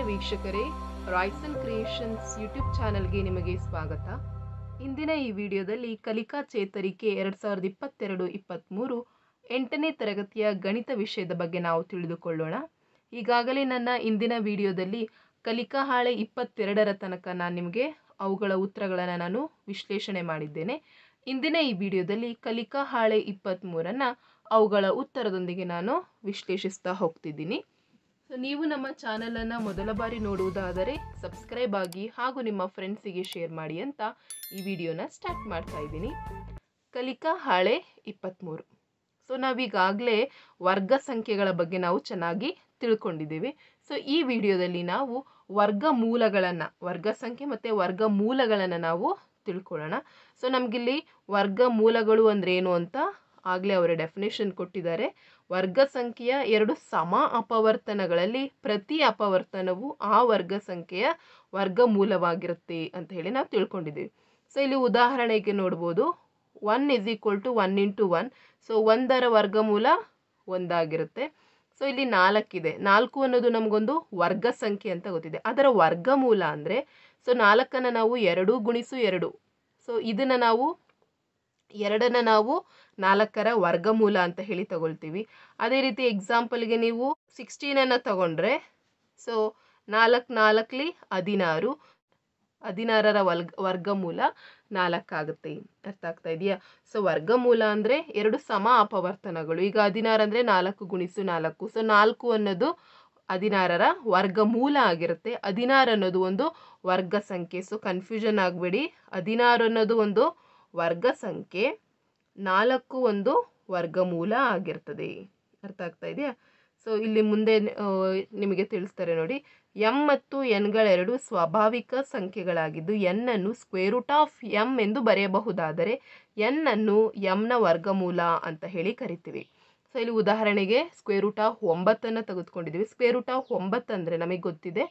ವೀಕ್ಷಕರೇ Royson creations YouTube ಚಾನಲ್ಗೆ ನಿಮಗೆ ಸ್ವಾಗತ ಇಂದಿನ ಈ ವಿಡಿಯೋದಲ್ಲಿ ಕಲಿಕಾ ಚೇತರಿಕೆ ಎರಡು ಸಾವಿರದ ಇಪ್ಪತ್ತೆರಡು ಇಪ್ಪತ್ತ್ಮೂರು ಎಂಟನೇ ತರಗತಿಯ ಗಣಿತ ವಿಷಯದ ಬಗ್ಗೆ ನಾವು ತಿಳಿದುಕೊಳ್ಳೋಣ ಈಗಾಗಲೇ ನನ್ನ ಇಂದಿನ ವಿಡಿಯೋದಲ್ಲಿ ಕಲಿಕಾ ಹಾಳೆ ಇಪ್ಪತ್ತೆರಡರ ತನಕ ನಾನು ನಿಮಗೆ ಅವುಗಳ ಉತ್ತರಗಳನ್ನು ನಾನು ವಿಶ್ಲೇಷಣೆ ಮಾಡಿದ್ದೇನೆ ಇಂದಿನ ಈ ವಿಡಿಯೋದಲ್ಲಿ ಕಲಿಕಾ ಹಾಳೆ ಇಪ್ಪತ್ತ್ಮೂರನ್ನು ಅವುಗಳ ಉತ್ತರದೊಂದಿಗೆ ನಾನು ವಿಶ್ಲೇಷಿಸ್ತಾ ಹೋಗ್ತಿದ್ದೀನಿ ಸೊ ನೀವು ನಮ್ಮ ಚಾನಲನ್ನು ಮೊದಲ ಬಾರಿ ನೋಡುವುದಾದರೆ ಸಬ್ಸ್ಕ್ರೈಬ್ ಆಗಿ ಹಾಗೂ ನಿಮ್ಮ ಫ್ರೆಂಡ್ಸಿಗೆ ಶೇರ್ ಮಾಡಿ ಅಂತ ಈ ವಿಡಿಯೋನ ಸ್ಟಾರ್ಟ್ ಮಾಡ್ತಾ ಇದ್ದೀನಿ ಕಲಿಕಾ ಹಾಳೆ ಇಪ್ಪತ್ತ್ಮೂರು ಸೊ ನಾವೀಗಾಗಲೇ ವರ್ಗ ಸಂಖ್ಯೆಗಳ ಬಗ್ಗೆ ನಾವು ಚೆನ್ನಾಗಿ ತಿಳ್ಕೊಂಡಿದ್ದೀವಿ ಸೊ ಈ ವಿಡಿಯೋದಲ್ಲಿ ನಾವು ವರ್ಗ ಮೂಲಗಳನ್ನು ವರ್ಗ ಸಂಖ್ಯೆ ಮತ್ತು ವರ್ಗ ಮೂಲಗಳನ್ನು ನಾವು ತಿಳ್ಕೊಳ್ಳೋಣ ಸೊ ನಮಗಿಲ್ಲಿ ವರ್ಗ ಮೂಲಗಳು ಅಂದರೆ ಏನು ಅಂತ ಆಗಲೇ ಅವರ ಡೆಫಿನೇಷನ್ ಕೊಟ್ಟಿದ್ದಾರೆ ವರ್ಗ ಸಂಖ್ಯೆಯ ಎರಡು ಸಮ ಅಪವರ್ತನಗಳಲ್ಲಿ ಪ್ರತಿ ಅಪವರ್ತನವು ಆ ವರ್ಗ ಸಂಖ್ಯೆಯ ವರ್ಗಮೂಲವಾಗಿರುತ್ತೆ ಅಂತ ಹೇಳಿ ನಾವು ತಿಳ್ಕೊಂಡಿದ್ದೀವಿ ಸೊ ಇಲ್ಲಿ ಉದಾಹರಣೆಗೆ ನೋಡ್ಬೋದು one is equal to one into one so ಒಂದರ ವರ್ಗಮೂಲ ಒಂದಾಗಿರುತ್ತೆ ಸೊ ಇಲ್ಲಿ ನಾಲ್ಕಿದೆ ನಾಲ್ಕು ಅನ್ನೋದು ನಮಗೊಂದು ವರ್ಗ ಸಂಖ್ಯೆ ಅಂತ ಗೊತ್ತಿದೆ ಅದರ ವರ್ಗಮೂಲ ಅಂದರೆ ಸೊ ನಾಲ್ಕನ್ನು ನಾವು ಎರಡು ಗುಣಿಸು ಎರಡು ಸೊ ಇದನ್ನು ನಾವು ಎರಡನ್ನು ನಾವು ನಾಲ್ಕರ ವರ್ಗಮೂಲ ಅಂತ ಹೇಳಿ ತಗೊಳ್ತೀವಿ ಅದೇ ರೀತಿ ಎಕ್ಸಾಂಪಲ್ಗೆ ನೀವು ಸಿಕ್ಸ್ಟೀನನ್ನು ತಗೊಂಡ್ರೆ ಸೊ ನಾಲ್ಕು ನಾಲ್ಕಲಿ ಹದಿನಾರು ಹದಿನಾರರ ವರ್ಗ ವರ್ಗಮೂಲ ನಾಲ್ಕಾಗುತ್ತೆ ಅರ್ಥ ಆಗ್ತಾ ಇದೆಯಾ ಸೊ ವರ್ಗಮೂಲ ಅಂದರೆ ಎರಡು ಸಮ ಅಪವರ್ತನಗಳು ಈಗ ಹದಿನಾರು ಅಂದರೆ ನಾಲ್ಕು ಗುಣಿಸು ನಾಲ್ಕು ಸೊ ನಾಲ್ಕು ಅನ್ನೋದು ಹದಿನಾರರ ವರ್ಗಮೂಲ ಆಗಿರುತ್ತೆ ಹದಿನಾರು ಅನ್ನೋದು ಒಂದು ವರ್ಗ ಸಂಖ್ಯೆ ಸೊ ಕನ್ಫ್ಯೂಷನ್ ಆಗಬೇಡಿ ಹದಿನಾರು ಅನ್ನೋದು ಒಂದು ವರ್ಗ ಸಂಖ್ಯೆ ನಾಲ್ಕು ಒಂದು ವರ್ಗಮೂಲ ಆಗಿರ್ತದೆ ಅರ್ಥ ಆಗ್ತಾ ಇದೆಯಾ ಸೊ ಇಲ್ಲಿ ಮುಂದೆ ಆ, ನಿಮಗೆ ತಿಳಿಸ್ತಾರೆ ನೋಡಿ ಎಮ್ ಮತ್ತು ಎನ್ಗಳೆರಡು ಸ್ವಾಭಾವಿಕ ಸಂಖ್ಯೆಗಳಾಗಿದ್ದು ಎನ್ ಅನ್ನು ಸ್ಕ್ವೇರ್ ರೂಟ್ ಆಫ್ ಎಮ್ ಎಂದು ಬರೆಯಬಹುದಾದರೆ ಎನ್ ಅನ್ನು ಎಮ್ನ ವರ್ಗಮೂಲ ಅಂತ ಹೇಳಿ ಕರಿತೀವಿ ಸೊ ಇಲ್ಲಿ ಉದಾಹರಣೆಗೆ ಸ್ಕ್ವೇರ್ ರೂಟ್ ಆಫ್ ಒಂಬತ್ತನ್ನು ತೆಗೆದುಕೊಂಡಿದ್ದೀವಿ ಸ್ಕ್ವೇರ್ ರೂಟ್ ಆಫ್ ಒಂಬತ್ತು ಅಂದರೆ ನಮಗೆ ಗೊತ್ತಿದೆ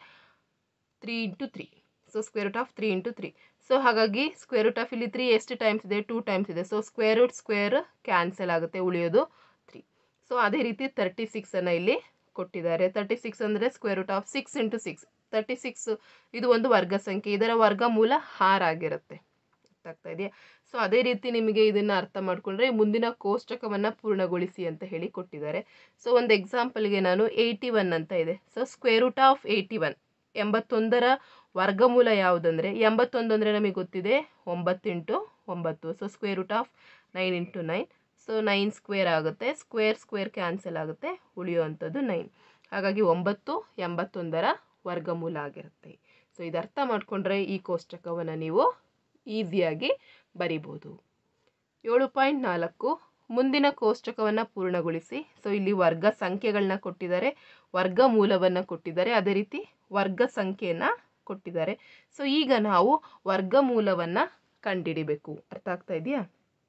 three into three so square root of three into three so ಹಾಗಾಗಿ ಸ್ಕ್ವೇರ್ ರೂಟ್ ಆಫ್ ಇಲ್ಲಿ ತ್ರೀ ಎಷ್ಟು ಟೈಮ್ಸ್ ಇದೆ ಟೂ ಟೈಮ್ಸ್ ಇದೆ so square root square cancel ಆಗುತ್ತೆ ಉಳಿಯೋದು ತ್ರೀ ಸೊ ಅದೇ ರೀತಿ ತರ್ಟಿ ಸಿಕ್ಸನ್ನು ಇಲ್ಲಿ ಕೊಟ್ಟಿದ್ದಾರೆ ತರ್ಟಿ ಸಿಕ್ಸ್ ಅಂದರೆ square root of six into six thirty six ಇದು ಒಂದು ವರ್ಗ ಸಂಖ್ಯೆ ಇದರ ವರ್ಗಮೂಲ ಹಾರಾಗಿರುತ್ತೆ ಅರ್ಥ ಆಗ್ತಾ ಇದೆಯಾ ಸೊ ಅದೇ ರೀತಿ ನಿಮಗೆ ಇದನ್ನು ಅರ್ಥ ಮಾಡಿಕೊಂಡ್ರೆ ಮುಂದಿನ ಕೋಷ್ಟಕವನ್ನು ಪೂರ್ಣಗೊಳಿಸಿ ಅಂತ ಹೇಳಿ ಕೊಟ್ಟಿದ್ದಾರೆ ಸೊ ಒಂದು ಎಕ್ಸಾಂಪಲ್ಗೆ ನಾನು ಏಯ್ಟಿ ಒನ್ ಅಂತ ಇದೆ so square root of eighty one ಎಂಬತ್ತೊಂದರ ವರ್ಗಮೂಲ ಯಾವುದಂದರೆ ಎಂಬತ್ತೊಂದು ಅಂದರೆ ನಮಗೆ ಗೊತ್ತಿದೆ ಒಂಬತ್ತು ಇಂಟು ಒಂಬತ್ತು so square root of nine into nine so nine square ಆಗುತ್ತೆ ಸ್ಕ್ವೇರ್ ಸ್ಕ್ವೇರ್ ಕ್ಯಾನ್ಸಲ್ ಆಗುತ್ತೆ ಉಳಿಯುವಂಥದ್ದು ನೈನ್ ಹಾಗಾಗಿ ಒಂಬತ್ತು ಎಂಬತ್ತೊಂದರ ವರ್ಗಮೂಲ ಆಗಿರುತ್ತೆ ಸೊ ಇದು ಅರ್ಥ ಮಾಡಿಕೊಂಡ್ರೆ ಈ ಕೋಷ್ಟಕವನ್ನು ನೀವು ಈಸಿಯಾಗಿ ಬರಿಬೋದು ಏಳು ಪಾಯಿಂಟ್ ನಾಲ್ಕು ಮುಂದಿನ ಕೋಷ್ಟಕವನ್ನು ಪೂರ್ಣಗೊಳಿಸಿ ಸೊ ಇಲ್ಲಿ ವರ್ಗ ಸಂಖ್ಯೆಗಳನ್ನ ಕೊಟ್ಟಿದ್ದಾರೆ ವರ್ಗಮೂಲವನ್ನು ಕೊಟ್ಟಿದ್ದಾರೆ ಅದೇ ರೀತಿ ವರ್ಗ ಸಂಖ್ಯೆಯನ್ನು ಕೊಟ್ಟಿದ್ದಾರೆ ಸೊ ಈಗ ನಾವು ವರ್ಗಮೂಲವನ್ನು ಕಂಡುಹಿಡಿಬೇಕು ಅರ್ಥ ಆಗ್ತಾ ಇದೆಯಾ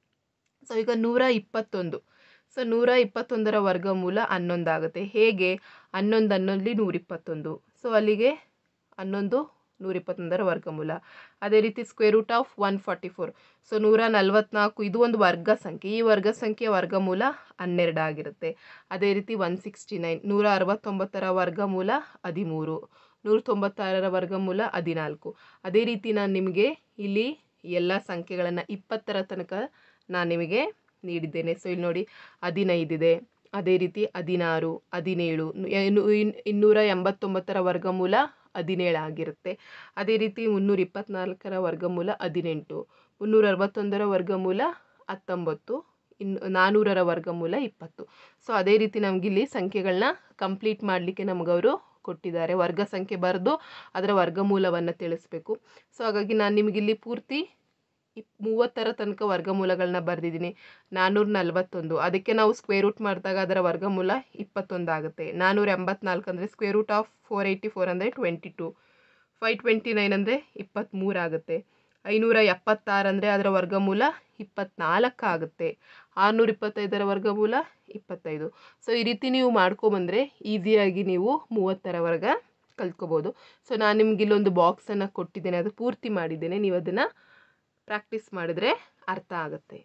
ಸೊ ಈಗ ನೂರ ಇಪ್ಪತ್ತೊಂದು ಸೊ ನೂರ ಇಪ್ಪತ್ತೊಂದರ ವರ್ಗಮೂಲ ಹನ್ನೊಂದಾಗುತ್ತೆ ಹೇಗೆ ಹನ್ನೊಂದು ಹನ್ನೊಂದಲಿ ನೂರಿಪ್ಪತ್ತೊಂದು ಸೊ ಅಲ್ಲಿಗೆ ಹನ್ನೊಂದು ನೂರಿಪ್ಪತ್ತೊಂದರ ವರ್ಗಮೂಲ ಅದೇ ರೀತಿ square root of one forty four so ನೂರ ನಲ್ವತ್ನಾಲ್ಕು ಇದು ಒಂದು ವರ್ಗ ಸಂಖ್ಯೆ ಈ ವರ್ಗ ಸಂಖ್ಯೆ ವರ್ಗಮೂಲ ಹನ್ನೆರಡು ಆಗಿರುತ್ತೆ ಅದೇ ರೀತಿ ಒನ್ ಸಿಕ್ಸ್ಟಿ ನೈನ್ ನೂರ ಅರವತ್ತೊಂಬತ್ತರ ವರ್ಗಮೂಲ ಹದಿಮೂರು ನೂರ ತೊಂಬತ್ತಾರರ ವರ್ಗಮೂಲ ಹದಿನಾಲ್ಕು ಅದೇ ರೀತಿ ನಾನು ನಿಮಗೆ ಇಲ್ಲಿ ಎಲ್ಲ ಸಂಖ್ಯೆಗಳನ್ನು ಇಪ್ಪತ್ತರ ತನಕ ನಾನು ನಿಮಗೆ ನೀಡಿದ್ದೇನೆ ಸೊ ಇಲ್ಲಿ ನೋಡಿ ಹದಿನೈದಿದೆ ಅದೇ ರೀತಿ ಹದಿನಾರು ಹದಿನೇಳು ಇನ್ನು- ಇನ್- ಇನ್ನೂರ ಎಂಬತ್ತೊಂಬತ್ತರ ವರ್ಗಮೂಲ ಹದಿನೇಳು ಆಗಿರುತ್ತೆ ಅದೇ ರೀತಿ ಮುನ್ನೂರ ಇಪ್ಪತ್ನಾಲ್ಕರ ವರ್ಗಮೂಲ ಹದಿನೆಂಟು ಮುನ್ನೂರ ಅರವತ್ತೊಂದರ ವರ್ಗಮೂಲ ಹತ್ತೊಂಬತ್ತು ಇನ್ನು ನಾನ್ನೂರರ ವರ್ಗಮೂಲ ಇಪ್ಪತ್ತು ಸೊ ಅದೇ ರೀತಿ ನಮಗಿಲ್ಲಿ ಸಂಖ್ಯೆಗಳನ್ನ ಕಂಪ್ಲೀಟ್ ಮಾಡಲಿಕ್ಕೆ ನಮಗವರು ಕೊಟ್ಟಿದ್ದಾರೆ ವರ್ಗ ಸಂಖ್ಯೆ ಬರೆದು ಅದರ ವರ್ಗಮೂಲವನ್ನು ತಿಳಿಸ್ಬೇಕು ಸೊ ಹಾಗಾಗಿ ನಾನು ನಿಮಗಿಲ್ಲಿ ಪೂರ್ತಿ ಇಪ್ ಮೂವತ್ತರ ತನಕ ವರ್ಗಮೂಲಗಳನ್ನ ಬರೆದಿದ್ದೀನಿ ನಾನ್ನೂರ ನಲ್ವತ್ತೊಂದು ಅದಕ್ಕೆ ನಾವು ಸ್ಕ್ವೇರ್ ರೂಟ್ ಮಾಡಿದಾಗ ಅದರ ವರ್ಗಮೂಲ ಇಪ್ಪತ್ತೊಂದು ಆಗುತ್ತೆ ನಾನ್ನೂರ ಎಂಬತ್ನಾಲ್ಕು ಅಂದರೆ square root of four eighty four ಅಂದರೆ twenty two five twenty nine ಅಂದರೆ ಇಪ್ಪತ್ತ್ಮೂರು ಆಗುತ್ತೆ ಐನೂರ ಎಪ್ಪತ್ತಾರು ಅಂದರೆ ಅದರ ವರ್ಗಮೂಲ ಇಪ್ಪತ್ನಾಲ್ಕು ಆಗುತ್ತೆ ಆರುನೂರ ಇಪ್ಪತ್ತೈದರ ವರ್ಗಮೂಲ ಇಪ್ಪತ್ತೈದು ಸೊ ಈ ರೀತಿ ನೀವು ಮಾಡ್ಕೊಬಂದರೆ ಈಸಿಯಾಗಿ ನೀವು ಮೂವತ್ತರವರೆಗ ಕಲ್ತ್ಕೋಬೋದು ಸೊ ನಾನು ನಿಮ್ಗೆ ಇಲ್ಲೊಂದು ಬಾಕ್ಸನ್ನು ಕೊಟ್ಟಿದ್ದೇನೆ ಅದು ಪೂರ್ತಿ ಮಾಡಿದ್ದೇನೆ ನೀವು ಅದನ್ನು ಪ್ರಾಕ್ಟೀಸ್ ಮಾಡಿದ್ರೆ ಅರ್ಥ ಆಗುತ್ತೆ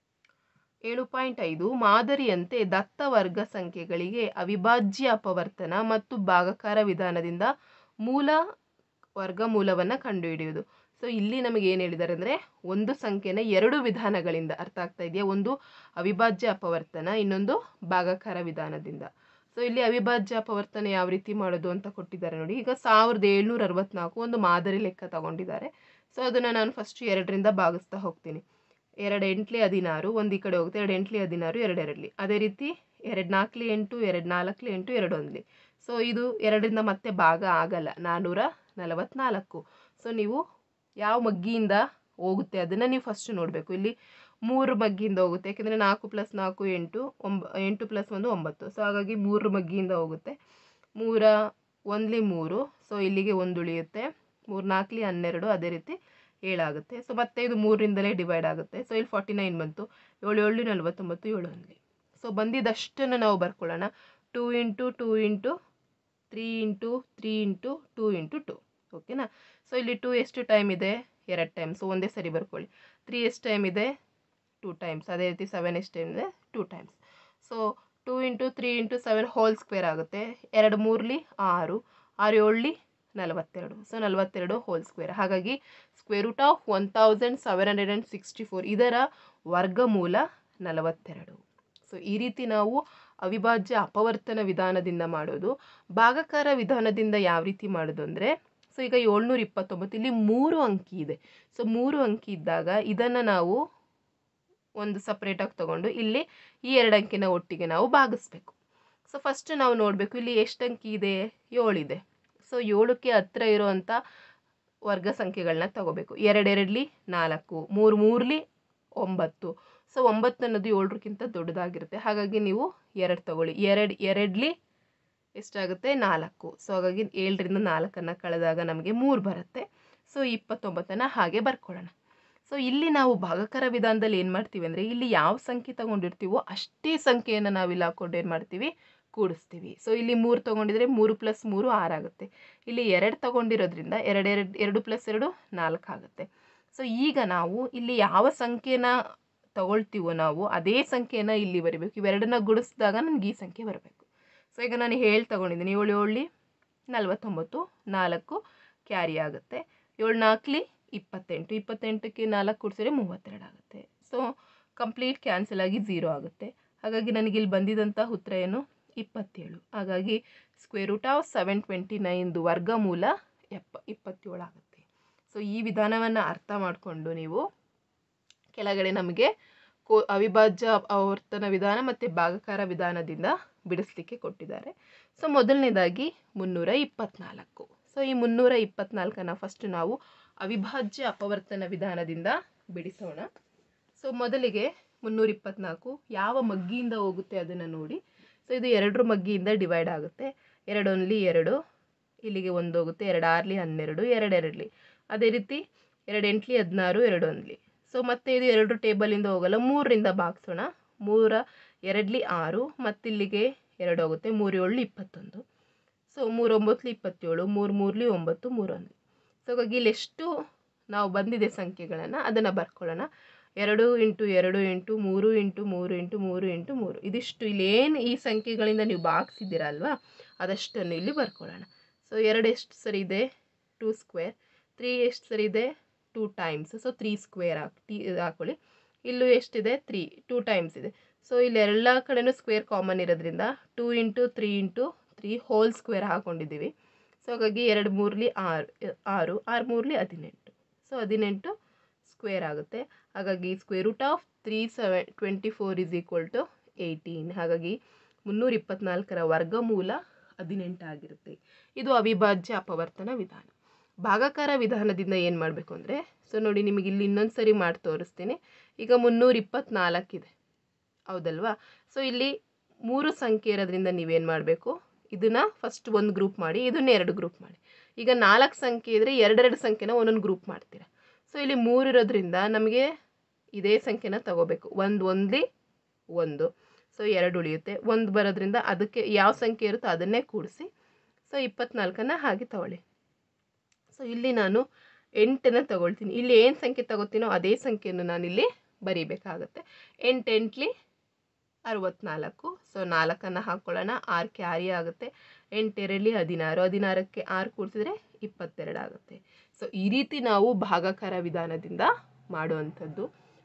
ಏಳು ಪಾಯಿಂಟ್ ಐದು ಮಾದರಿಯಂತೆ ದತ್ತ ವರ್ಗ ಸಂಖ್ಯೆಗಳಿಗೆ ಅವಿಭಾಜ್ಯ ಅಪವರ್ತನ ಮತ್ತು ಭಾಗಕಾರ ವಿಧಾನದಿಂದ ಮೂಲ ವರ್ಗಮೂಲವನ್ನು ಕಂಡುಹಿಡಿಯುವುದು ಸೊ ಇಲ್ಲಿ ನಮಗೆ ಏನು ಹೇಳಿದ್ದಾರೆ ಅಂದರೆ ಒಂದು ಸಂಖ್ಯೆನ ಎರಡು ವಿಧಾನಗಳಿಂದ ಅರ್ಥ ಆಗ್ತಾ ಇದೆಯಾ ಒಂದು ಅವಿಭಾಜ್ಯ ಅಪವರ್ತನ ಇನ್ನೊಂದು ಭಾಗಾಕಾರ ವಿಧಾನದಿಂದ ಸೊ ಇಲ್ಲಿ ಅವಿಭಾಜ್ಯ ಅಪವರ್ತನ ಯಾವ ರೀತಿ ಮಾಡೋದು ಅಂತ ಕೊಟ್ಟಿದ್ದಾರೆ ನೋಡಿ ಈಗ ಸಾವಿರದ ಏಳ್ನೂರ ಅರವತ್ನಾಲ್ಕು ಒಂದು ಮಾದರಿ ಲೆಕ್ಕ ತಗೊಂಡಿದ್ದಾರೆ ಸೊ ಅದನ್ನು ನಾನು ಫಸ್ಟ್ ಎರಡರಿಂದ ಭಾಗಿಸ್ತಾ ಹೋಗ್ತೀನಿ ಎರಡು ಎಂಟ್ಲಿ ಹದಿನಾರು ಒಂದು ಈ ಕಡೆ ಹೋಗುತ್ತೆ ಎರಡು ಎಂಟ್ಲಿ ಹದಿನಾರು ಎರಡು ಎರಡಲಿ ಅದೇ ರೀತಿ ಎರಡು ನಾಲ್ಕಲಿ ಎಂಟು ಎರಡು ನಾಲ್ಕಲಿ ಎಂಟು ಎರಡು ಒಂದ್ಲಿ ಸೊ ಇದು ಎರಡರಿಂದ ಮತ್ತೆ ಭಾಗ ಆಗಲ್ಲ ನಾನ್ನೂರ ನಲವತ್ನಾಲ್ಕು ಸೊ ನೀವು ಯಾವ ಮಗ್ಗಿಯಿಂದ ಹೋಗುತ್ತೆ ಅದನ್ನು ನೀವು ಫಸ್ಟ್ ನೋಡಬೇಕು ಇಲ್ಲಿ ಮೂರು ಮಗ್ಗಿಯಿಂದ ಹೋಗುತ್ತೆ ಯಾಕೆಂದರೆ ನಾಲ್ಕು ಪ್ಲಸ್ ನಾಲ್ಕು ಎಂಟು ಒಂಬ ಎಂಟು ಪ್ಲಸ್ ಒಂದು ಒಂಬತ್ತು ಸೊ ಹಾಗಾಗಿ ಮೂರು ಮಗ್ಗಿಯಿಂದ ಹೋಗುತ್ತೆ ಮೂರ ಒಂದ್ಲಿ ಮೂರು ಸೊ ಇಲ್ಲಿಗೆ ಒಂದು ಉಳಿಯುತ್ತೆ ಮೂರು ನಾಲ್ಕಲಿ ಹನ್ನೆರಡು ಅದೇ ರೀತಿ ಏಳಾಗುತ್ತೆ ಸೊ ಮತ್ತೆ ಇದು ಮೂರರಿಂದಲೇ ಡಿವೈಡ್ ಆಗುತ್ತೆ ಸೊ ಇಲ್ಲಿ ಫಾರ್ಟಿ ನೈನ್ ಬಂತು ಏಳು ಏಳು ನಲ್ವತ್ತೊಂಬತ್ತು ಏಳು ಒಂದ್ಲಿ ಸೊ ಬಂದಿದ್ದಷ್ಟನ್ನು ನಾವು ಬರ್ಕೊಳ್ಳೋಣ two into two into three into three into two into two ಓಕೆನಾ ಸೊ ಇಲ್ಲಿ ಟೂ ಎಷ್ಟು ಟೈಮ್ ಇದೆ ಎರಡು ಟೈಮ್ ಸೊ ಒಂದೇ ಸರಿ ಬರ್ಕೊಳ್ಳಿ ತ್ರೀ ಎಷ್ಟು ಟೈಮ್ ಇದೆ ಟೂ ಟೈಮ್ಸ್ ಅದೇ ರೀತಿ ಸೆವೆನ್ ಎಷ್ಟು ಟೈಮ್ ಇದೆ two times so two into three into seven whole square ಆಗುತ್ತೆ ಎರಡು ಮೂರಲಿ ಆರು ಆರು ಏಳಲಿ ನಲವತ್ತೆರಡು ಸೊ ನಲವತ್ತೆರಡು ಹೋಲ್ ಸ್ಕ್ವೇರ್ ಹಾಗಾಗಿ square root of one thousand seven hundred and sixty four ಇದರ ವರ್ಗಮೂಲ ನಲವತ್ತೆರಡು ಸೊ ಈ ರೀತಿ ನಾವು ಅವಿಭಾಜ್ಯ ಅಪವರ್ತನ ವಿಧಾನದಿಂದ ಮಾಡೋದು ಭಾಗಕಾರ ವಿಧಾನದಿಂದ ಯಾವ ರೀತಿ ಮಾಡೋದು ಅಂದರೆ ಸೊ ಈಗ ಏಳ್ನೂರ ಇಪ್ಪತ್ತೊಂಬತ್ತು ಇಲ್ಲಿ ಮೂರು ಅಂಕಿ ಇದೆ ಸೊ ಮೂರು ಅಂಕಿ ಇದ್ದಾಗ ಇದನ್ನು ನಾವು ಒಂದು ಸಪ್ರೇಟಾಗಿ ತೊಗೊಂಡು ಇಲ್ಲಿ ಈ ಎರಡು ಅಂಕಿನ ಒಟ್ಟಿಗೆ ನಾವು ಭಾಗಿಸ್ಬೇಕು ಸೊ ಫಸ್ಟ್ ನಾವು ನೋಡಬೇಕು ಇಲ್ಲಿ ಎಷ್ಟು ಅಂಕಿ ಇದೆ ಏಳಿದೆ ಸೊ ಏಳಕ್ಕೆ ಹತ್ತಿರ ಇರುವಂಥ ವರ್ಗ ಸಂಖ್ಯೆಗಳನ್ನ ತಗೋಬೇಕು ಎರಡೆರಡ್ಲಿ ನಾಲ್ಕು ಮೂರು ಮೂರ್ಲಿ ಒಂಬತ್ತು ಸೊ ಒಂಬತ್ತು ಅನ್ನೋದು ಏಳರಕ್ಕಿಂತ ದೊಡ್ಡದಾಗಿರುತ್ತೆ ಹಾಗಾಗಿ ನೀವು ಎರಡು ತಗೊಳ್ಳಿ ಎರಡು ಎರಡ್ಲಿ ಎಷ್ಟಾಗುತ್ತೆ ನಾಲ್ಕು ಸೊ ಹಾಗಾಗಿ ಏಳರಿಂದ ನಾಲ್ಕನ್ನು ಕಳೆದಾಗ ನಮಗೆ ಮೂರು ಬರುತ್ತೆ ಸೊ ಇಪ್ಪತ್ತೊಂಬತ್ತನ್ನು ಹಾಗೆ ಬರ್ಕೊಳ್ಳೋಣ ಸೊ ಇಲ್ಲಿ ನಾವು ಭಾಗಕಾರ ವಿಧಾನದಲ್ಲಿ ಏನು ಮಾಡ್ತೀವಿ ಅಂದರೆ ಇಲ್ಲಿ ಯಾವ ಸಂಖ್ಯೆ ತಗೊಂಡಿರ್ತೀವೋ ಅಷ್ಟೇ ಸಂಖ್ಯೆಯನ್ನು ನಾವು ಇಲ್ಲಿ ಹಾಕ್ಕೊಂಡು ಏನು ಮಾಡ್ತೀವಿ ಕೂಡಿಸ್ತೀವಿ ಸೊ ಇಲ್ಲಿ ಮೂರು ತೊಗೊಂಡಿದ್ರೆ ಮೂರು ಪ್ಲಸ್ ಮೂರು ಆರಾಗುತ್ತೆ ಇಲ್ಲಿ ಎರಡು ತಗೊಂಡಿರೋದ್ರಿಂದ ಎರಡು ಎರಡು ಎರಡು ಪ್ಲಸ್ ಎರಡು ನಾಲ್ಕು ಆಗುತ್ತೆ ಸೊ ಈಗ ನಾವು ಇಲ್ಲಿ ಯಾವ ಸಂಖ್ಯೆನ ತಗೊಳ್ತೀವೋ ನಾವು ಅದೇ ಸಂಖ್ಯೆನ ಇಲ್ಲಿ ಬರೀಬೇಕು ಇವೆರಡನ್ನ ಗುಡಿಸಿದಾಗ ನನಗೆ ಈ ಸಂಖ್ಯೆ ಬರಬೇಕು ಸೊ ಈಗ ನಾನು ಹೇಳಿ ತಗೊಂಡಿದ್ದೀನಿ ಏಳು ಏಳು ನಲ್ವತ್ತೊಂಬತ್ತು ನಾಲ್ಕು ಕ್ಯಾರಿ ಆಗುತ್ತೆ ಏಳು ನಾಲ್ಕಲಿ ಇಪ್ಪತ್ತೆಂಟು ಇಪ್ಪತ್ತೆಂಟಕ್ಕೆ ನಾಲ್ಕು ಕೂಡಿಸಿದ್ರೆ ಮೂವತ್ತೆರಡು ಆಗುತ್ತೆ ಸೊ ಕಂಪ್ಲೀಟ್ ಕ್ಯಾನ್ಸಲ್ ಆಗಿ ಝೀರೋ ಆಗುತ್ತೆ ಹಾಗಾಗಿ ನನಗೆ ಇಲ್ಲಿ ಬಂದಿದ್ದಂಥ ಉತ್ತರ ಏನು ಇಪ್ಪತ್ತೇಳು ಹಾಗಾಗಿ square root of seven twenty ನೈನ್ದು ವರ್ಗಮೂಲ ಎಪ್ಪ ಇಪ್ಪತ್ತೇಳು ಆಗುತ್ತೆ ಸೊ ಈ ವಿಧಾನವನ್ನು ಅರ್ಥ ಮಾಡಿಕೊಂಡು ನೀವು ಕೆಳಗಡೆ ನಮಗೆ ಕೋ ಅವಿಭಾಜ್ಯ ಆವರ್ತನ ವಿಧಾನ ಮತ್ತು ಭಾಗಕಾರ ವಿಧಾನದಿಂದ ಬಿಡಿಸ್ಲಿಕ್ಕೆ ಕೊಟ್ಟಿದ್ದಾರೆ ಸೊ ಮೊದಲನೇದಾಗಿ ಮುನ್ನೂರ ಇಪ್ಪತ್ತ್ನಾಲ್ಕು ಸೊ ಈ ಮುನ್ನೂರ ಇಪ್ಪತ್ತ್ನಾಲ್ಕನ್ನು ಫಸ್ಟ್ ನಾವು ಅವಿಭಾಜ್ಯ ಅಪವರ್ತನ ವಿಧಾನದಿಂದ ಬಿಡಿಸೋಣ ಸೊ ಮೊದಲಿಗೆ ಮುನ್ನೂರ ಇಪ್ಪತ್ತ್ನಾಲ್ಕು ಯಾವ ಮಗ್ಗಿಯಿಂದ ಹೋಗುತ್ತೆ ಅದನ್ನು ನೋಡಿ ಸೊ ಇದು ಎರಡರ ಮಗ್ಗಿಯಿಂದ ಡಿವೈಡ್ ಆಗುತ್ತೆ ಎರಡು ಒನ್ಲಿ ಎರಡು ಇಲ್ಲಿಗೆ ಒಂದು ಹೋಗುತ್ತೆ ಎರಡು ಆರ್ಲಿ ಹನ್ನೆರಡು ಎರಡು ಎರಡ್ಲಿ ಅದೇ ರೀತಿ ಎರಡು ಎಂಟ್ಲಿ ಹದಿನಾರು ಎರಡು ಒಂದ್ಲಿ ಸೊ ಮತ್ತೆ ಇದು ಎರಡು ಟೇಬಲಿಂದ ಹೋಗಲ್ಲ ಮೂರರಿಂದ ಭಾಗಿಸೋಣ ಮೂರ ಎರಡ್ಲಿ ಆರು ಮತ್ತಿಲ್ಲಿಗೆ ಎರಡು ಹೋಗುತ್ತೆ ಮೂರು ಏಳು ಇಪ್ಪತ್ತೊಂದು ಸೊ ಮೂರು ಒಂಬತ್ತು ಇಪ್ಪತ್ತೇಳು ಮೂರು ಮೂರ್ಲಿ ಒಂಬತ್ತು ಮೂರೊಂದು ಸೊ ಹಾಗಾಗಿ ಇಲ್ಲಿ ಎಷ್ಟು ನಾವು ಬಂದಿದೆ ಸಂಖ್ಯೆಗಳನ್ನು ಅದನ್ನು ಬರ್ಕೊಳ್ಳೋಣ ಎರಡು ಇಂಟು ಎರಡು ಇಂಟು ಮೂರು ಇಂಟು ಮೂರು ಇಂಟು ಮೂರು ಇಂಟು ಮೂರು ಇದಿಷ್ಟು ಇಲ್ಲಿ ಏನು ಈ ಸಂಖ್ಯೆಗಳಿಂದ ನೀವು ಭಾಗಿಸಿದ್ದೀರ ಅಲ್ವಾ ಅದಷ್ಟನ್ನು ಇಲ್ಲಿ ಬರ್ಕೊಳ್ಳೋಣ ಸೊ ಎರಡು ಎಷ್ಟು ಸರಿ ಇದೆ ಟೂ ಸ್ಕ್ವೇರ್ ತ್ರೀ ಎಷ್ಟು ಸರಿ ಇದೆ two times so three square ಹಾಕಿ ಹಾಕೊಳ್ಳಿ ಇಲ್ಲೂ ಎಷ್ಟಿದೆ ತ್ರೀ ಟೂ ಟೈಮ್ಸ್ ಇದೆ ಸೊ ಇಲ್ಲಿ ಎಲ್ಲ ಕಡೆನೂ ಸ್ಕ್ವೇರ್ ಕಾಮನ್ ಇರೋದ್ರಿಂದ two into three into three whole square ಹಾಕ್ಕೊಂಡಿದ್ದೀವಿ ಸೊ ಹಾಗಾಗಿ ಎರಡು ಮೂರಲಿ ಆರು ಆರು ಆರು ಮೂರಲಿ ಹದಿನೆಂಟು ಸೊ ಹದಿನೆಂಟು ಸ್ಕ್ವೇರ್ ಆಗುತ್ತೆ ಹಾಗಾಗಿ square root of three seven twenty four is equal to eighteen ಹಾಗಾಗಿ ಮುನ್ನೂರ ಇಪ್ಪತ್ನಾಲ್ಕರ ವರ್ಗಮೂಲ ಹದಿನೆಂಟು ಆಗಿರುತ್ತೆ ಇದು ಅವಿಭಾಜ್ಯ ಅಪವರ್ತನ ವಿಧಾನ ಭಾಗಾಕಾರ ವಿಧಾನದಿಂದ ಏನು ಮಾಡಬೇಕು ಅಂದರೆ ಸೊ ನೋಡಿ ನಿಮಗೆ ಇಲ್ಲಿ ಇನ್ನೊಂದು ಸರಿ ಮಾಡಿ ತೋರಿಸ್ತೀನಿ ಈಗ ಮುನ್ನೂರ ಇಪ್ಪತ್ನಾಲ್ಕಿದೆ ಹೌದಲ್ವಾ ಸೊ ಇಲ್ಲಿ ಮೂರು ಸಂಖ್ಯೆ ಇರೋದ್ರಿಂದ ನೀವೇನು ಮಾಡಬೇಕು ಇದನ್ನು ಫಸ್ಟ್ ಒಂದು ಗ್ರೂಪ್ ಮಾಡಿ ಇದನ್ನ ಎರಡು ಗ್ರೂಪ್ ಮಾಡಿ ಈಗ ನಾಲ್ಕು ಸಂಖ್ಯೆ ಇದ್ದರೆ ಎರಡೆರಡು ಸಂಖ್ಯೆನ ಒಂದೊಂದು ಗ್ರೂಪ್ ಮಾಡ್ತೀರಾ ಸೊ ಇಲ್ಲಿ ಮೂರು ಇರೋದ್ರಿಂದ ನಮಗೆ ಇದೇ ಸಂಖ್ಯೆನ ತಗೋಬೇಕು ಒಂದು ಒಂದ್ಲಿ ಒಂದು ಸೊ ಎರಡು ಉಳಿಯುತ್ತೆ ಒಂದು ಬರೋದ್ರಿಂದ ಅದಕ್ಕೆ ಯಾವ ಸಂಖ್ಯೆ ಇರುತ್ತೋ ಅದನ್ನೇ ಕೂಡಿಸಿ ಸೊ ಇಪ್ಪತ್ನಾಲ್ಕನ್ನು ಹಾಗೆ ತಗೊಳ್ಳಿ ಸೊ ಇಲ್ಲಿ ನಾನು ಎಂಟನ್ನು ತಗೊಳ್ತೀನಿ ಇಲ್ಲಿ ಏನು ಸಂಖ್ಯೆ ತಗೋತೀನೋ ಅದೇ ಸಂಖ್ಯೆಯನ್ನು ನಾನಿಲ್ಲಿ ಬರೀಬೇಕಾಗತ್ತೆ ಎಂಟು ಎಂಟ್ಲಿ ಅರವತ್ನಾಲ್ಕು ಸೊ ನಾಲ್ಕನ್ನು ಹಾಕ್ಕೊಳ್ಳೋಣ ಆರು ಕ್ಯಾರಿ ಆಗುತ್ತೆ ಎಂಟೆರಡಲಿ ಹದಿನಾರು ಹದಿನಾರಕ್ಕೆ ಆರು ಕೂಡಿಸಿದ್ರೆ ಇಪ್ಪತ್ತೆರಡು ಆಗುತ್ತೆ ಸೊ ಈ ರೀತಿ ನಾವು ಭಾಗಾಕಾರ ವಿಧಾನದಿಂದ ಮಾಡುವಂಥದ್ದು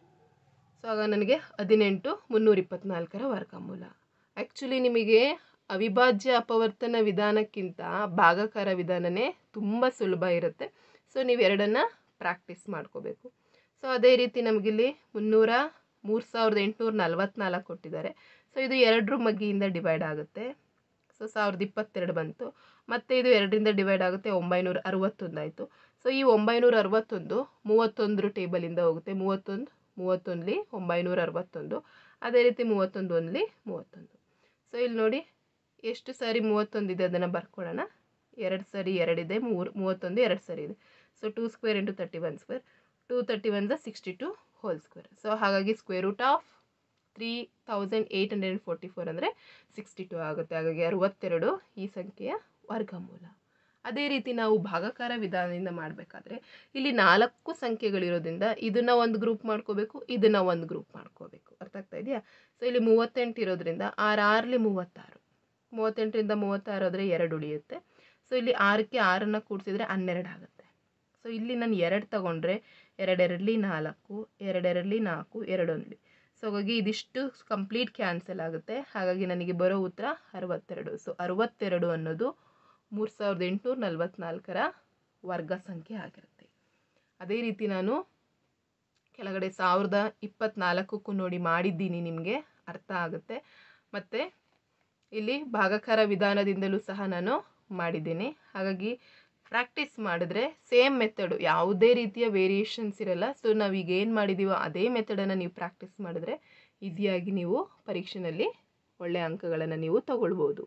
ಸೊ ಆಗ ನನಗೆ ಹದಿನೆಂಟು ಮುನ್ನೂರ ಇಪ್ಪತ್ನಾಲ್ಕರ ವರ್ಗಮೂಲ ಆ್ಯಕ್ಚುಲಿ ನಿಮಗೆ ಅವಿಭಾಜ್ಯ ಅಪವರ್ತನ ವಿಧಾನಕ್ಕಿಂತ ಭಾಗಾಕಾರ ವಿಧಾನನೇ ತುಂಬ ಸುಲಭ ಇರುತ್ತೆ ಸೊ ನೀವು ಎರಡನ್ನು ಪ್ರಾಕ್ಟೀಸ್ ಮಾಡ್ಕೋಬೇಕು ಸೊ ಅದೇ ರೀತಿ ನಮಗಿಲ್ಲಿ ಮುನ್ನೂರ ಮೂರು ಸಾವಿರದ ಎಂಟುನೂರ ನಲ್ವತ್ನಾಲ್ಕು ಕೊಟ್ಟಿದ್ದಾರೆ ಸೊ ಇದು ಎರಡರ ಮಗ್ಗಿಯಿಂದ ಡಿವೈಡ್ ಆಗುತ್ತೆ ಸೊ ಸಾವಿರದ ಇಪ್ಪತ್ತೆರಡು ಬಂತು ಮತ್ತು ಇದು ಎರಡರಿಂದ ಡಿವೈಡ್ ಆಗುತ್ತೆ ಒಂಬೈನೂರ ಅರವತ್ತೊಂದು ಆಯಿತು ಸೊ ಈ ಒಂಬೈನೂರ ಅರವತ್ತೊಂದು ಮೂವತ್ತೊಂದರ ಟೇಬಲಿಂದ ಹೋಗುತ್ತೆ ಮೂವತ್ತೊಂದು ಮೂವತ್ತೊಂದಲಿ ಒಂಬೈನೂರ ಅರವತ್ತೊಂದು ಅದೇ ರೀತಿ ಮೂವತ್ತೊಂದು ಒಂದಲಿ ಮೂವತ್ತೊಂದು ಸೊ ಇಲ್ಲಿ ನೋಡಿ ಎಷ್ಟು ಸಾರಿ ಮೂವತ್ತೊಂದಿದೆ ಅದನ್ನು ಬರ್ಕೊಳ್ಳೋಣ ಎರಡು ಸರಿ ಎರಡಿದೆ ಮೂರು ಮೂವತ್ತೊಂದು ಎರಡು ಸರಿ ಇದೆ so two square into thirty one square two thirty one the sixty two whole square so ಹಾಗಾಗಿ square root of three thousand eight hundred and forty four ಅಂದರೆ ಸಿಕ್ಸ್ಟಿ ಟು ಆಗುತ್ತೆ ಹಾಗಾಗಿ ಅರವತ್ತೆರಡು ಈ ಸಂಖ್ಯೆಯ ವರ್ಗಮೂಲ ಅದೇ ರೀತಿ ನಾವು ಭಾಗಾಕಾರ ವಿಧಾನದಿಂದ ಮಾಡಬೇಕಾದ್ರೆ ಇಲ್ಲಿ ನಾಲ್ಕು ಸಂಖ್ಯೆಗಳಿರೋದ್ರಿಂದ ಇದನ್ನು ಒಂದು ಗ್ರೂಪ್ ಮಾಡ್ಕೋಬೇಕು ಇದನ್ನು ಒಂದು ಗ್ರೂಪ್ ಮಾಡ್ಕೋಬೇಕು ಅರ್ಥ ಆಗ್ತಾ ಇದೆಯಾ ಸೊ ಇಲ್ಲಿ ಮೂವತ್ತೆಂಟು ಇರೋದ್ರಿಂದ ಆರು ಆರ್ಲಿ ಮೂವತ್ತಾರು ಮೂವತ್ತೆಂಟರಿಂದ ಮೂವತ್ತಾರು ಆದರೆ ಎರಡು ಉಳಿಯುತ್ತೆ ಸೊ ಇಲ್ಲಿ ಆರಕ್ಕೆ ಆರನ್ನು ಕೂಡಿಸಿದ್ರೆ ಹನ್ನೆರಡು ಆಗುತ್ತೆ ಸೊ ಇಲ್ಲಿ ನಾನು ಎರಡು ತಗೊಂಡ್ರೆ ಎರಡೆರಡಲಿ ನಾಲ್ಕು ಎರಡೆರಡಲಿ ನಾಲ್ಕು ಎರಡೊಂದಲಿ ಸೊ ಹಾಗಾಗಿ ಇದಿಷ್ಟು ಕಂಪ್ಲೀಟ್ ಕ್ಯಾನ್ಸಲ್ ಆಗುತ್ತೆ ಹಾಗಾಗಿ ನನಗೆ ಬರೋ ಉತ್ತರ ಅರವತ್ತೆರಡು ಸೊ ಅರವತ್ತೆರಡು ಅನ್ನೋದು ಮೂರು ಸಾವಿರದ ಎಂಟುನೂರ ನಲ್ವತ್ನಾಲ್ಕರ ವರ್ಗ ಸಂಖ್ಯೆ ಆಗಿರುತ್ತೆ ಅದೇ ರೀತಿ ನಾನು ಕೆಳಗಡೆ ಸಾವಿರದ ಇಪ್ಪತ್ನಾಲ್ಕಕ್ಕೂ ನೋಡಿ ಮಾಡಿದ್ದೀನಿ ನಿಮಗೆ ಅರ್ಥ ಆಗುತ್ತೆ ಮತ್ತು ಇಲ್ಲಿ ಭಾಗಕಾರ ವಿಧಾನದಿಂದಲೂ ಸಹ ನಾನು ಮಾಡಿದ್ದೀನಿ ಹಾಗಾಗಿ ಪ್ರಾಕ್ಟೀಸ್ ಮಾಡಿದ್ರೆ ಸೇಮ್ ಮೆಥಡು ಯಾವುದೇ ರೀತಿಯ ವೇರಿಯೇಷನ್ಸ್ ಇರಲ್ಲ ಸೊ ನಾವೀಗ ಏನು ಮಾಡಿದ್ದೀವೋ ಅದೇ ಮೆಥಡನ್ನು ನೀವು ಪ್ರಾಕ್ಟೀಸ್ ಮಾಡಿದ್ರೆ ಈಸಿಯಾಗಿ ನೀವು ಪರೀಕ್ಷೆಯಲ್ಲಿ ಒಳ್ಳೆಯ ಅಂಕಗಳನ್ನು ನೀವು ತಗೊಳ್ಬೋದು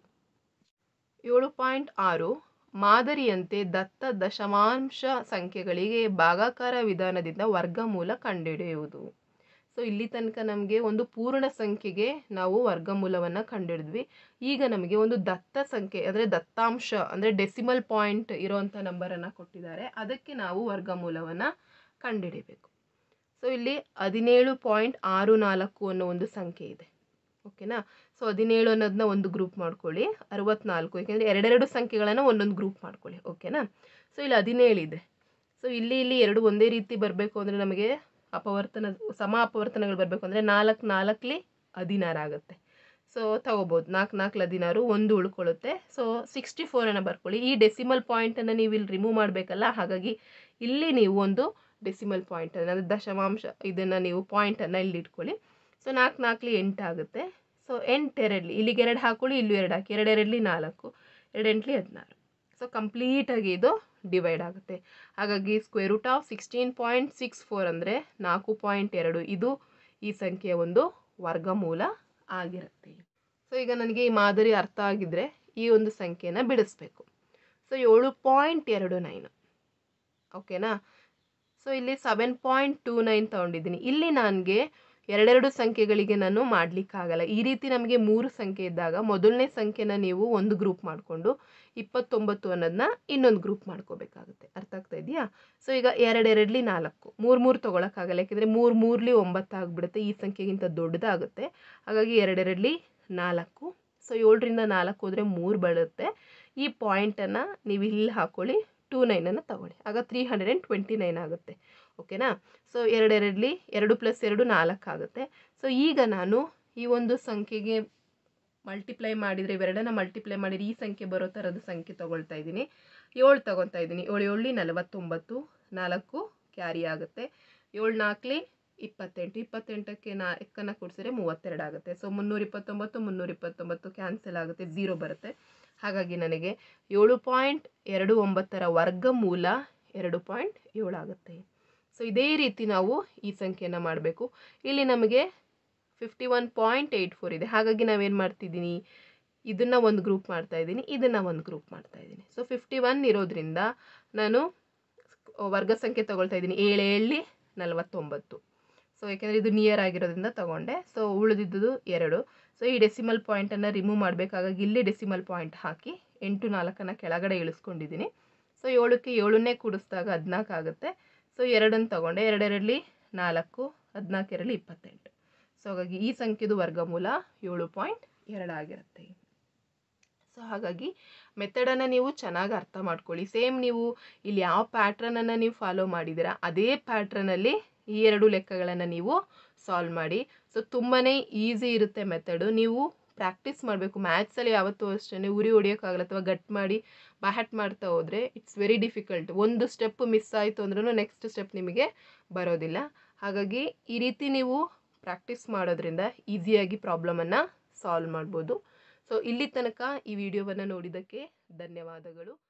ಏಳು ಪಾಯಿಂಟ್ ಆರು ಮಾದರಿಯಂತೆ ದತ್ತ ದಶಮಾಂಶ ಸಂಖ್ಯೆಗಳಿಗೆ ಭಾಗಾಕಾರ ವಿಧಾನದಿಂದ ವರ್ಗಮೂಲ ಕಂಡುಹಿಡಿಯುವುದು ಸೊ ಇಲ್ಲಿ ತನಕ ನಮಗೆ ಒಂದು ಪೂರ್ಣ ಸಂಖ್ಯೆಗೆ ನಾವು ವರ್ಗಮೂಲವನ್ನು ಕಂಡುಹಿಡಿದ್ವಿ ಈಗ ನಮಗೆ ಒಂದು ದತ್ತ ಸಂಖ್ಯೆ ಅಂದರೆ ದತ್ತಾಂಶ ಅಂದರೆ ಡೆಸಿಮಲ್ ಪಾಯಿಂಟ್ ಇರೋವಂಥ ನಂಬರನ್ನು ಕೊಟ್ಟಿದ್ದಾರೆ ಅದಕ್ಕೆ ನಾವು ವರ್ಗಮೂಲವನ್ನು ಕಂಡುಹಿಡಿಬೇಕು ಸೊ ಇಲ್ಲಿ ಹದಿನೇಳು ಪಾಯಿಂಟ್ ಆರು ನಾಲ್ಕು ಅನ್ನೋ ಒಂದು ಸಂಖ್ಯೆ ಇದೆ ಓಕೆನಾ ಸೊ ಹದಿನೇಳು ಅನ್ನೋದನ್ನ ಒಂದು ಗ್ರೂಪ್ ಮಾಡ್ಕೊಳ್ಳಿ ಅರವತ್ನಾಲ್ಕು ಯಾಕೆಂದರೆ ಎರಡೆರಡು ಸಂಖ್ಯೆಗಳನ್ನು ಒಂದೊಂದು ಗ್ರೂಪ್ ಮಾಡ್ಕೊಳ್ಳಿ ಓಕೆನಾ ಸೊ ಇಲ್ಲಿ ಹದಿನೇಳು ಇದೆ ಸೊ ಇಲ್ಲಿ ಇಲ್ಲಿ ಎರಡು ಒಂದೇ ರೀತಿ ಬರಬೇಕು ಅಂದರೆ ನಮಗೆ ಅಪವರ್ತನ ಸಮ ಅಪವರ್ತನಗಳು ಬರಬೇಕು ಅಂದರೆ ನಾಲ್ಕು ನಾಲ್ಕಲಿ ಹದಿನಾರು ಆಗುತ್ತೆ ಸೊ ತಗೋಬೋದು ನಾಲ್ಕು ನಾಲ್ಕು ಹದಿನಾರು ಒಂದು ಉಳ್ಕೊಳ್ಳುತ್ತೆ ಸೊ ಸಿಕ್ಸ್ಟಿ ಫೋರನ್ನು ಬರ್ಕೊಳ್ಳಿ ಈ ಡೆಸಿಮಲ್ ಪಾಯಿಂಟನ್ನು ನೀವು ಇಲ್ಲಿ ರಿಮೂವ್ ಮಾಡಬೇಕಲ್ಲ ಹಾಗಾಗಿ ಇಲ್ಲಿ ನೀವು ಒಂದು ಡೆಸಿಮಲ್ ಪಾಯಿಂಟನ್ನು ಅಂದರೆ ದಶಮಾಂಶ ಇದನ್ನು ನೀವು ಪಾಯಿಂಟನ್ನು ಇಲ್ಲಿ ಇಟ್ಕೊಳ್ಳಿ ಸೊ ನಾಲ್ಕು ನಾಲ್ಕಲಿ ಎಂಟು ಆಗುತ್ತೆ ಸೊ ಎಂಟು ಎರಡಲಿ ಇಲ್ಲಿಗೆ ಎರಡು ಹಾಕೊಳ್ಳಿ ಇಲ್ಲೂ ಎರಡು ಹಾಕಿ ಎರಡು ಎರಡಲಿ ನಾಲ್ಕು ಎರಡು ಎಂಟ್ಲಿ ಹದಿನಾರು ಸೊ ಕಂಪ್ಲೀಟಾಗಿ ಇದು ಡಿವೈಡ್ ಆಗುತ್ತೆ ಹಾಗಾಗಿ square root of sixteen point six four ಅಂದರೆ ನಾಲ್ಕು ಪಾಯಿಂಟ್ ಎರಡು ಇದು ಈ ಸಂಖ್ಯೆಯ ಒಂದು ವರ್ಗಮೂಲ ಆಗಿರುತ್ತೆ ಸೊ ಈಗ ನನಗೆ ಈ ಮಾದರಿ ಅರ್ಥ ಆಗಿದ್ದರೆ ಈ ಒಂದು ಸಂಖ್ಯೆನ ಬಿಡಿಸ್ಬೇಕು ಸೊ ಏಳು ಪಾಯಿಂಟ್ ಎರಡು ನೈನು ಓಕೆನಾ ಸೊ ಇಲ್ಲಿ ಸೆವೆನ್ ಪಾಯಿಂಟ್ ಟೂ ನೈನ್ ತೊಗೊಂಡಿದ್ದೀನಿ ಇಲ್ಲಿ ನನಗೆ ಎರಡೆರಡು ಸಂಖ್ಯೆಗಳಿಗೆ ನಾನು ಮಾಡಲಿಕ್ಕಾಗಲ್ಲ ಈ ರೀತಿ ನಮಗೆ ಮೂರು ಸಂಖ್ಯೆ ಇದ್ದಾಗ ಮೊದಲನೇ ಸಂಖ್ಯೆನ ನೀವು ಒಂದು ಗ್ರೂಪ್ ಮಾಡಿಕೊಂಡು ಇಪ್ಪತ್ತೊಂಬತ್ತು ಅನ್ನೋದನ್ನ ಇನ್ನೊಂದು ಗ್ರೂಪ್ ಮಾಡ್ಕೋಬೇಕಾಗುತ್ತೆ ಅರ್ಥ ಆಗ್ತಾ ಇದೆಯಾ ಸೊ ಈಗ ಎರಡೆರಡ್ಲಿ ನಾಲ್ಕು ಮೂರು ಮೂರು ತೊಗೊಳಕ್ಕಾಗಲ್ಲ ಯಾಕೆಂದರೆ ಮೂರು ಮೂರ್ಲಿ ಒಂಬತ್ತು ಆಗಿಬಿಡುತ್ತೆ ಈ ಸಂಖ್ಯೆಗಿಂತ ದೊಡ್ಡದಾಗುತ್ತೆ ಹಾಗಾಗಿ ಎರಡೆರಡ್ಲಿ ನಾಲ್ಕು ಸೊ ಏಳರಿಂದ ನಾಲ್ಕು ಹೋದರೆ ಮೂರು ಬರುತ್ತೆ ಈ ಪಾಯಿಂಟನ್ನು ನೀವು ಇಲ್ಲಿ ಹಾಕ್ಕೊಳ್ಳಿ ಟೂ ನೈನನ್ನು ತಗೊಳ್ಳಿ ಆಗ three hundred and twenty nine ಆಗುತ್ತೆ ಓಕೆನಾ ಸೊ ಎರಡೆರಡ್ಲಿ ಎರಡು ಪ್ಲಸ್ ಎರಡು ನಾಲ್ಕು ಆಗುತ್ತೆ ಸೊ ಈಗ ನಾನು ಈ ಒಂದು ಸಂಖ್ಯೆಗೆ ಮಲ್ಟಿಪ್ಲೈ ಮಾಡಿದರೆ ಇವೆರಡನ್ನ ಮಲ್ಟಿಪ್ಲೈ ಮಾಡಿದರೆ ಈ ಸಂಖ್ಯೆ ಬರೋ ಥರದ ಸಂಖ್ಯೆ ತೊಗೊಳ್ತಾ ಇದ್ದೀನಿ ಏಳು ತೊಗೊತಾ ಇದ್ದೀನಿ ಏಳು ಏಳಲಿ ನಲವತ್ತೊಂಬತ್ತು ನಾಲ್ಕು ಕ್ಯಾರಿ ಆಗುತ್ತೆ ಏಳು ನಾಲ್ಕಲಿ ಇಪ್ಪತ್ತೆಂಟು ಇಪ್ಪತ್ತೆಂಟಕ್ಕೆ ನಾಲ್ಕನ್ನು ಕೂಡಿಸಿದ್ರೆ ಮೂವತ್ತೆರಡು ಆಗುತ್ತೆ ಸೊ ಮುನ್ನೂರ ಇಪ್ಪತ್ತೊಂಬತ್ತು ಮುನ್ನೂರ ಇಪ್ಪತ್ತೊಂಬತ್ತು ಕ್ಯಾನ್ಸಲ್ ಆಗುತ್ತೆ ಝೀರೋ ಬರುತ್ತೆ ಹಾಗಾಗಿ ನನಗೆ ಏಳು ಪಾಯಿಂಟ್ ಎರಡು ಒಂಬತ್ತರ ವರ್ಗಮೂಲ ಎರಡು ಪಾಯಿಂಟ್ ಏಳು ಆಗುತ್ತೆ ಸೊ ಇದೇ ರೀತಿ ನಾವು ಈ ಸಂಖ್ಯೆಯನ್ನು ಮಾಡಬೇಕು ಇಲ್ಲಿ ನಮಗೆ fifty one point eight four ಇದೆ ಹಾಗಾಗಿ ನಾವೇನು ಮಾಡ್ತಿದ್ದೀನಿ ಇದನ್ನು ಒಂದು ಗ್ರೂಪ್ ಮಾಡ್ತಾ ಇದ್ದೀನಿ ಇದನ್ನು ಒಂದು ಗ್ರೂಪ್ ಮಾಡ್ತಾ ಇದ್ದೀನಿ ಸೊ ಫಿಫ್ಟಿ ಒನ್ ಇರೋದ್ರಿಂದ ನಾನು ವರ್ಗ ಸಂಖ್ಯೆ ತೊಗೊಳ್ತಾ ಇದ್ದೀನಿ ಏಳು ಏಳಲಿ ನಲವತ್ತೊಂಬತ್ತು ಸೊ ಯಾಕೆಂದರೆ ಇದು ನಿಯರ್ ಆಗಿರೋದ್ರಿಂದ ತೊಗೊಂಡೆ ಸೊ ಉಳಿದಿದ್ದು ಎರಡು ಸೊ ಈ ಡೆಸಿಮಲ್ ಪಾಯಿಂಟನ್ನು ರಿಮೂವ್ ಮಾಡಬೇಕಾಗಾಗಿ ಇಲ್ಲಿ ಡೆಸಿಮಲ್ ಪಾಯಿಂಟ್ ಹಾಕಿ ಎಂಟು ನಾಲ್ಕನ್ನು ಕೆಳಗಡೆ ಇಳಿಸ್ಕೊಂಡಿದ್ದೀನಿ ಸೊ ಏಳಕ್ಕೆ ಏಳನ್ನೇ ಕೂಡಿಸಿದಾಗ ಹದಿನಾಲ್ಕು ಆಗುತ್ತೆ ಸೊ ಎರಡನ್ನು ತೊಗೊಂಡೆ ಎರಡೆರಡಲಿ ನಾಲ್ಕು ಹದಿನಾಲ್ಕು ಎರಡಲಿ ಇಪ್ಪತ್ತೆಂಟು ಸೊ ಹಾಗಾಗಿ ಈ ಸಂಖ್ಯೆದು ವರ್ಗಮೂಲ ಏಳು ಪಾಯಿಂಟ್ ಎರಡಾಗಿರುತ್ತೆ ಸೊ ಹಾಗಾಗಿ ಮೆಥಡನ್ನು ನೀವು ಚೆನ್ನಾಗಿ ಅರ್ಥ ಮಾಡ್ಕೊಳ್ಳಿ ಸೇಮ್ ನೀವು ಇಲ್ಲಿ ಯಾವ ಪ್ಯಾಟ್ರನನ್ನು ನೀವು ಫಾಲೋ ಮಾಡಿದ್ದೀರಾ ಅದೇ ಪ್ಯಾಟ್ರನಲ್ಲಿ ಈ ಎರಡು ಲೆಕ್ಕಗಳನ್ನು ನೀವು ಸಾಲ್ವ್ ಮಾಡಿ ಸೊ ತುಂಬಾ ಈಸಿ ಇರುತ್ತೆ ಮೆಥಡು ನೀವು ಪ್ರಾಕ್ಟೀಸ್ ಮಾಡಬೇಕು ಮ್ಯಾಥ್ಸಲ್ಲಿ ಯಾವತ್ತೂ ಅಷ್ಟೇ ಉರಿ ಹೊಡಿಯೋಕ್ಕಾಗಲ್ಲ ಅಥವಾ ಗಟ್ ಮಾಡಿ ಬ್ಯಾಟ್ ಮಾಡ್ತಾ ಹೋದರೆ ಇಟ್ಸ್ ವೆರಿ ಡಿಫಿಕಲ್ಟ್ ಒಂದು ಸ್ಟೆಪ್ ಮಿಸ್ ಆಯಿತು ಅಂದ್ರೂ ನೆಕ್ಸ್ಟ್ ಸ್ಟೆಪ್ ನಿಮಗೆ ಬರೋದಿಲ್ಲ ಹಾಗಾಗಿ ಈ ರೀತಿ ನೀವು ಪ್ರಾಕ್ಟೀಸ್ ಮಾಡೋದ್ರಿಂದ ಈಸಿಯಾಗಿ ಪ್ರಾಬ್ಲಮನ್ನು ಸಾಲ್ವ್ ಮಾಡ್ಬೋದು ಸೊ ಇಲ್ಲಿ ತನಕ ಈ ವಿಡಿಯೋವನ್ನು ನೋಡಿದ್ದಕ್ಕೆ ಧನ್ಯವಾದಗಳು